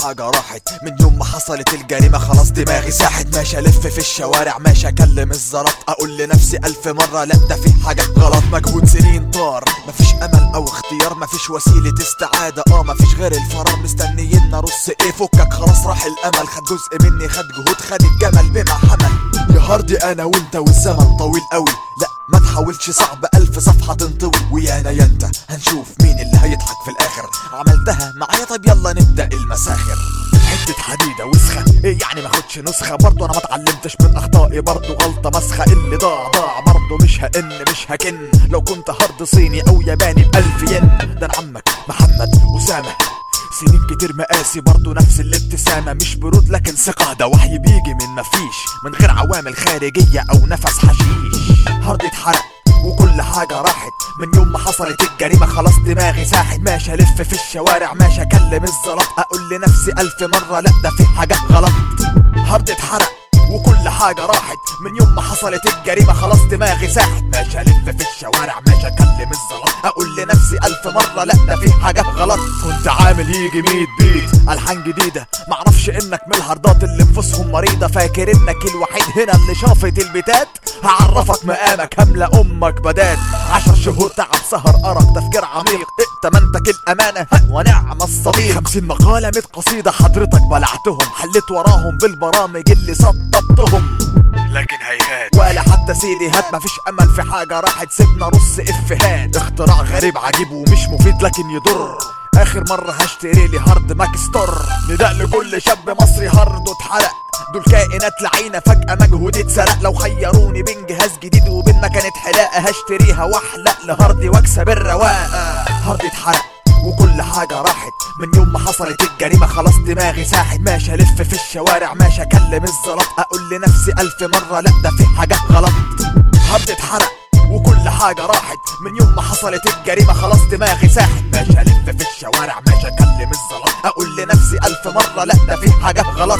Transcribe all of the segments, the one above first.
حاجة راحت من يوم ما حصلت الجريمة خلاص دماغي ساحت ماشي الف في الشوارع ماشي اكلم الزلط اقول لنفسي الف مرة لا ده في حاجة غلط مجهود سنين طار مفيش امل او اختيار مفيش وسيلة استعادة اه مفيش غير الفرار مستنيين نرص ايه فكك خلاص راح الامل خد جزء مني خد جهود خد الجمل بما حمل يا هاردي انا وانت والزمن طويل قوي لا ما تحاولش صعب الف صفحة تنطوي ويانا يا انت هنشوف مين اللي هيضحك في الاخر عملتها معايا طب يلا نبدأ المساخر حتة حديدة وسخة ايه يعني ما اخدش نسخة برضه انا ما اتعلمتش من اخطائي برضه غلطة مسخة اللي ضاع ضاع برضه مش هئن مش هكن لو كنت هارد صيني او ياباني بألف ين ده انا عمك محمد اسامة سنين كتير مقاسي برضه نفس الابتسامة مش برود لكن ثقة ده وحي بيجي من مفيش من غير عوامل خارجية أو نفس حشيش هارد اتحرق وكل حاجة راحت من يوم ما حصلت الجريمة خلاص دماغي ساحت ماشي ألف في الشوارع ماشي أكلم الزلط أقول لنفسي ألف مرة لأ ده في حاجة غلط هارد اتحرق وكل حاجة راحت من يوم ما حصلت الجريمة خلاص دماغي ساحت ماشي ألف في الشوارع ماشي أكلم الزلط أقول لنفسي ألف مرة لأ ده في حاجة غلط كنت عامل يجي ميت بيت ألحان جديدة معرفش إنك من الهاردات اللي نفوسهم مريضة فاكر إنك الوحيد هنا اللي شافت البيتات هعرفك مقامك هملة أمك بدات عشر شهور تعب سهر أرق تفكير عميق ائتمنتك الأمانة ها ونعم الصديق خمسين مقالة ميت قصيدة حضرتك بلعتهم حليت وراهم بالبرامج اللي سطبتهم لكن هيهات ولا حتى سيدي هات مفيش امل في حاجه راحت سيبنا رص افهات اختراع غريب عجيب ومش مفيد لكن يضر اخر مرة هشتري لي هارد ماك ستور نداء لكل شاب مصري هارده اتحرق دول كائنات لعينة فجأة مجهودي اتسرق لو خيروني بين جهاز جديد وبين مكنة حلاقة هشتريها واحلق لهاردي واكسب الرواقة هاردي اتحرق وكل حاجة راحت من يوم ما حصلت الجريمة خلاص دماغي ساحت ماشي ألف في الشوارع ماشي أكلم الزلط أقول لنفسي ألف مرة لأ ده في حاجة غلط هارد اتحرق وكل حاجة راحت من يوم ما حصلت الجريمة خلاص دماغي ساحت ماشي ألف في الشوارع ماشي أكلم الزلط أقول لنفسي ألف مرة لأ ده في حاجة غلط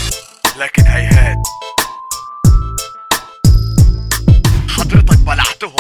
لكن هيهات حضرتك بلعتهم